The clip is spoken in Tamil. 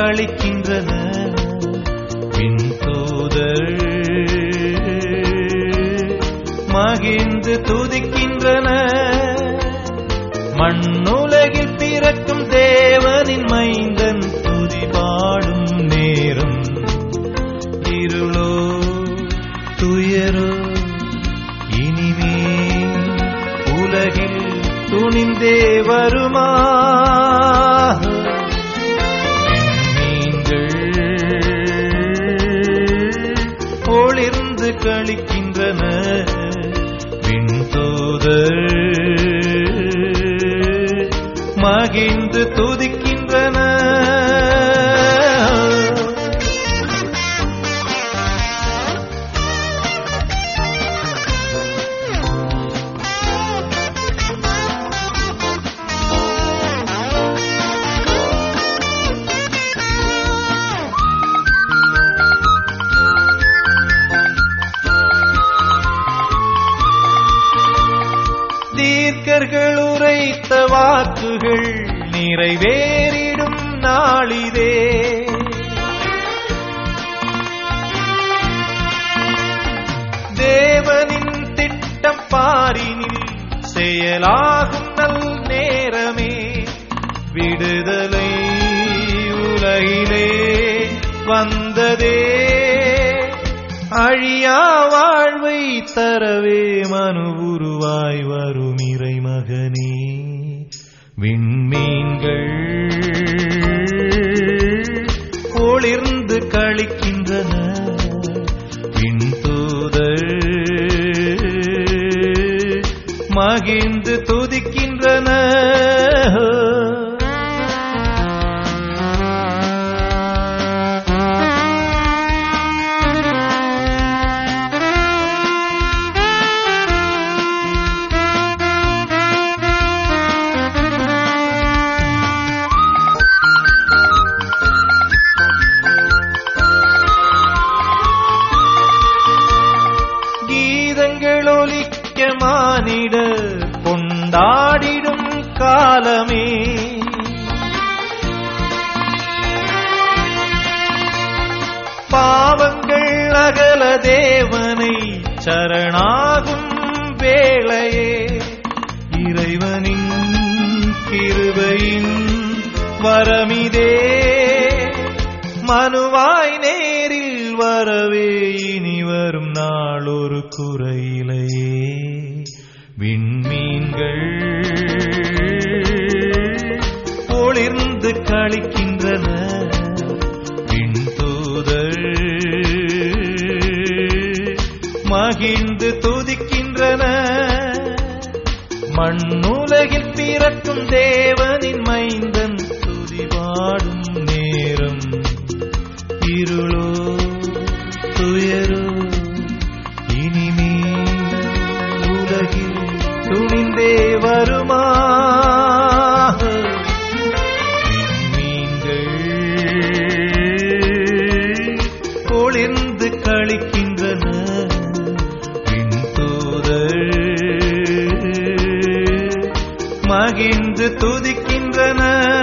கழிக்கின்றன விண்தூதர் மகிழ்ந்து துதிக்கின்றன மண்ணுலகில் பிறக்கும் தேவனின் மைந்தன் துதி பாடும் நேரம் இருளோ துயரோ இனிமே உலகில் துணிந்தே வருமா விண்மீன்கள் ஒளிர்ந்து கழிக்கின்றன விண்தூதர் மகிழ்ந்து துதிக்கின்றன தீர்க்கர்கள் உரைத்த வாக்குகள் நிறைவேறிடும் நாளிதே தேவனின் திட்டம் பாரினில் செயலாகும் நல் நேரமே விடுதலை உலகிலே வந்ததே அழியா வாழ்வை தரவே மனு உருவாய் வரும் இறைமகனே விண்மீன்கள் ஒளிர்ந்து கழிக்கின்றன விண்தூதர் மகிழ்ந்து துதிக்கின்றன கீதங்கள் ஒலிக்க மானிட கொண்டாடிடும் காலமே பாவங்கள் அகல தேவனை சரணாகும் வேளையே இறைவனின் கிருபையின் வரமிதே மனுவாய் நேரில் வரவே இனி வரும் நாள் ஒரு குறையிலையே விண்மீன்கள் ஒளிர்ந்து கழிக்கின்றன விண்தூதர் மகிழ்ந்து துதிக்கின்றன மண்ணுலகில் பிறக்கும் தேவனின் மைந்தன் துதி பாடும் நேரம் இருளோ துயரோ இனிமே உலகில் துணிந்தே வருமா விண்மீன்கள் ஒளிர்ந்து கழிக்கின்றன விண்தூதர் மகிழ்ந்து துதிக்கின்றன